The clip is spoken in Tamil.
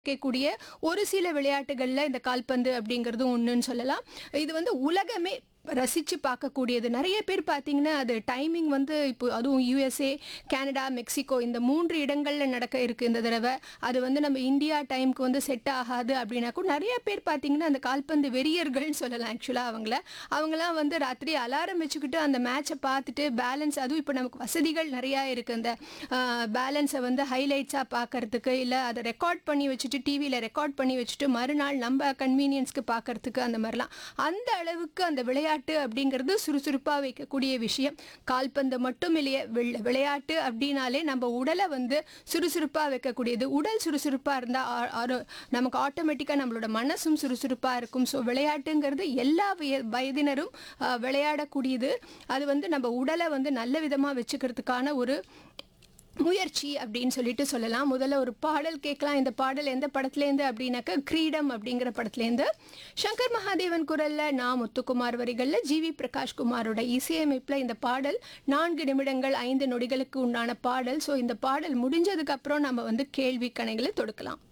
இருக்கக்கூடிய ஒரு சில விளையாட்டுகள்ல இந்த கால்பந்து அப்படிங்கிறதும் ஒன்றுன்னு சொல்லலாம் இது வந்து உலகமே ரசித்து பார்க்கக்கூடியது நிறைய பேர் பார்த்தீங்கன்னா அது டைமிங் வந்து இப்போ அதுவும் யூஎஸ்ஏ கனடா மெக்சிகோ இந்த மூன்று இடங்களில் நடக்க இருக்குது இந்த தடவை அது வந்து நம்ம இந்தியா டைம்க்கு வந்து செட் ஆகாது அப்படின்னா கூட நிறைய பேர் பார்த்தீங்கன்னா அந்த கால்பந்து வெறியர்கள்னு சொல்லலாம் ஆக்சுவலாக அவங்கள அவங்களாம் வந்து ராத்திரி அலாரம் வச்சுக்கிட்டு அந்த மேட்சை பார்த்துட்டு பேலன்ஸ் அதுவும் இப்போ நமக்கு வசதிகள் நிறையா இருக்குது அந்த பேலன்ஸை வந்து ஹைலைட்ஸாக பார்க்கறதுக்கு இல்லை அதை ரெக்கார்ட் பண்ணி வச்சுட்டு டிவியில் ரெக்கார்ட் பண்ணி வச்சுட்டு மறுநாள் நம்ம கன்வீனியன்ஸ்க்கு பார்க்கறதுக்கு அந்த மாதிரிலாம் அந்த அளவுக்கு அந்த விளையாட்டு அப்படிங்கிறது சுறுசுறுப்பாக வைக்கக்கூடிய விஷயம் கால்பந்து மட்டும் இல்லையே வெள்- விளையாட்டு அப்படின்னாலே நம்ம உடலை வந்து சுறுசுறுப்பாக வைக்கக்கூடியது உடல் சுறுசுறுப்பாக இருந்தால் நமக்கு ஆட்டோமேட்டிக்காக நம்மளோட மனசும் சுறுசுறுப்பாக இருக்கும் ஸோ விளையாட்டுங்கிறது எல்லா வய- வயதினரும் ஆஹ், விளையாடக்கூடியது அது வந்து நம்ம உடலை வந்து நல்ல விதமாக வச்சுக்கிறதுக்கான ஒரு முயற்சி அப்படின்னு சொல்லிட்டு சொல்லலாம் முதல்ல ஒரு பாடல் கேட்கலாம் இந்த பாடல் எந்த படத்துலேருந்து அப்படின்னாக்கா கிரீடம் அப்படிங்கிற படத்துலேருந்து சங்கர் மகாதேவன் குரல்ல நான் முத்துக்குமார் வரிகளில் ஜிவி பிரகாஷ் குமாரோட இசையமைப்பில் இந்த பாடல் நான்கு நிமிடங்கள் ஐந்து நொடிகளுக்கு உண்டான பாடல் ஸோ இந்த பாடல் முடிஞ்சதுக்கு அப்புறம் நம்ம வந்து கேள்வி கணைகளை தொடுக்கலாம்